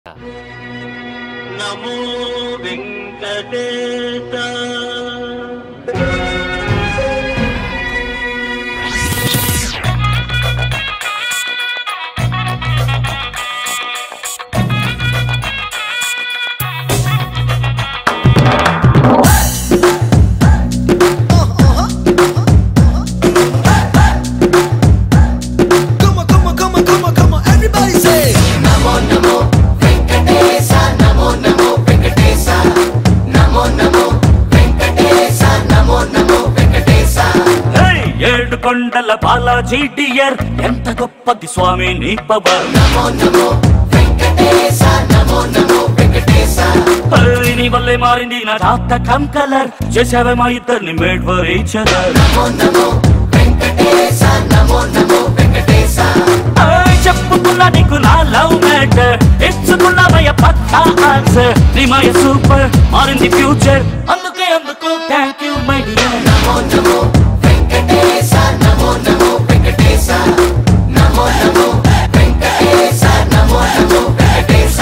నమో Venkatesha Come on, come on, come on, come on, come on, everybody say. నమో నమో వెంకటేశ నమో నమో వెంకటేశ నమో నమో వెంకటేశ నమో నమో వెంకటేశ హే! ఏడు కొండల బాలాజీ డియర్ ఎంత గొప్పది స్వామి నీ పవర్ నమో నమో వెంకటేశ నమో నమో వెంకటేశ హే! నీ వల్లే మారింది నా రాత కమ్ కలర్ చేసావే మా ఇద్దరిని మేడ్ ఫర్ ఈచ్ అదర్ నమో నమో వెంకటేశ నమో నమో వెంకటేశ చెప్పుకున్నా నీకు నా లవ్ మ్యాటర్ ఇచ్చుకున్నావయ్య పక్కా ఆన్సర్ నీ మయ సూపర్ మారింది ఫ్యూచర్ అందుకే అందుకు థ్యాంక్ యూ మై డియర్ నమో నమో వెంకటేశ నమో నమో వెంకటేశ నమో నమో వెంకటేశ నమో నమో వెంకటేశ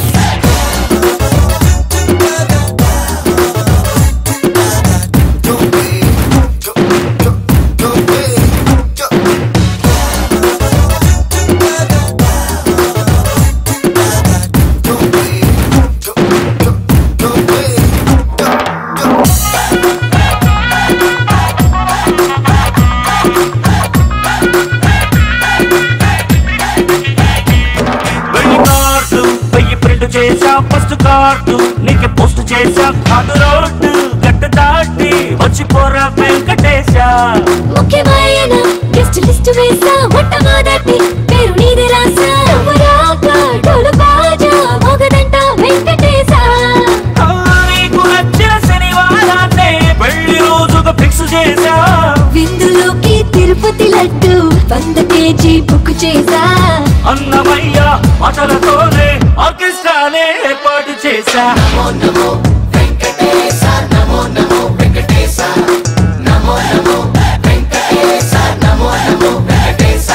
వెయ్యి కార్డు వెయ్యి ప్రింట్ చేసా ఫస్ట్ కార్డు నీకు పోస్ట్ చేసా కాదు రోడ్డు గట్టు దాటి వచ్చి పోరా వెంకటేశ ముఖ్యమైన గెస్ట్ లిస్ట్ వేసా మొట్టమొదటి పేరు నీది రాసా రాక డోలు బాజా మోగదంట వెంకటేశ ఆ, నీకు నచ్చిన శనివారాన్నే పెళ్లి రోజుగా ఫిక్స్ చేసా విందులోకి తిరుపతి లడ్డు వంద కేజీ బుక్ చేసా అన్నమయ్య మాటలతోనే ఆర్కెస్ట్రానే ఏర్పాటు చేశా నమో నమో వెంకటేశ నమో నమో వెంకటేశ నమో నమో వెంకటేశ నమో నమో వెంకటేశ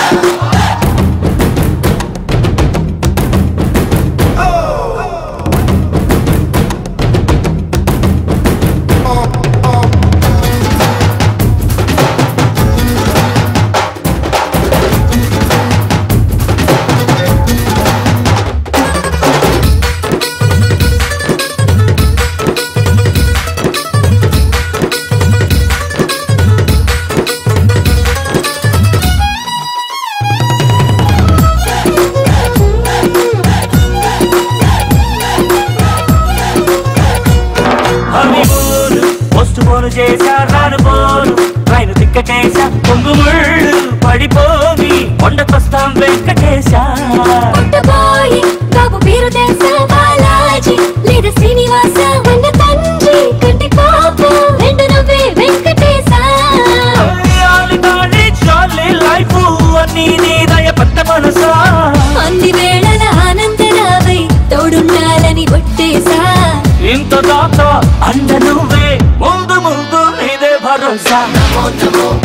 హనీమూన్ పోస్ట్ పోను చేశా రాను పోను ట్రైన్ తిక్కటేశా పొంగు ముళ్ళు పడిపోని కొండకొస్తాం వెంకటేశ పుట్టబోయి బాబు పేరు తెలుసా బాలాజీ లేదా శ్రీనివాస అన్న తండ్రి కంటి పాప రెండు నవ్వే వెంకటేశ ఆలి తాళి చాలి లైఫ్ అన్ని నీ దయ పెద్ద మనసా అన్ని వేళల ఆనందరావై తోడుండాలని ఒట్టేశా ఇంత దాకా అండ నువ్వే ముందు ముందు నీదే భరోసా నమో నమో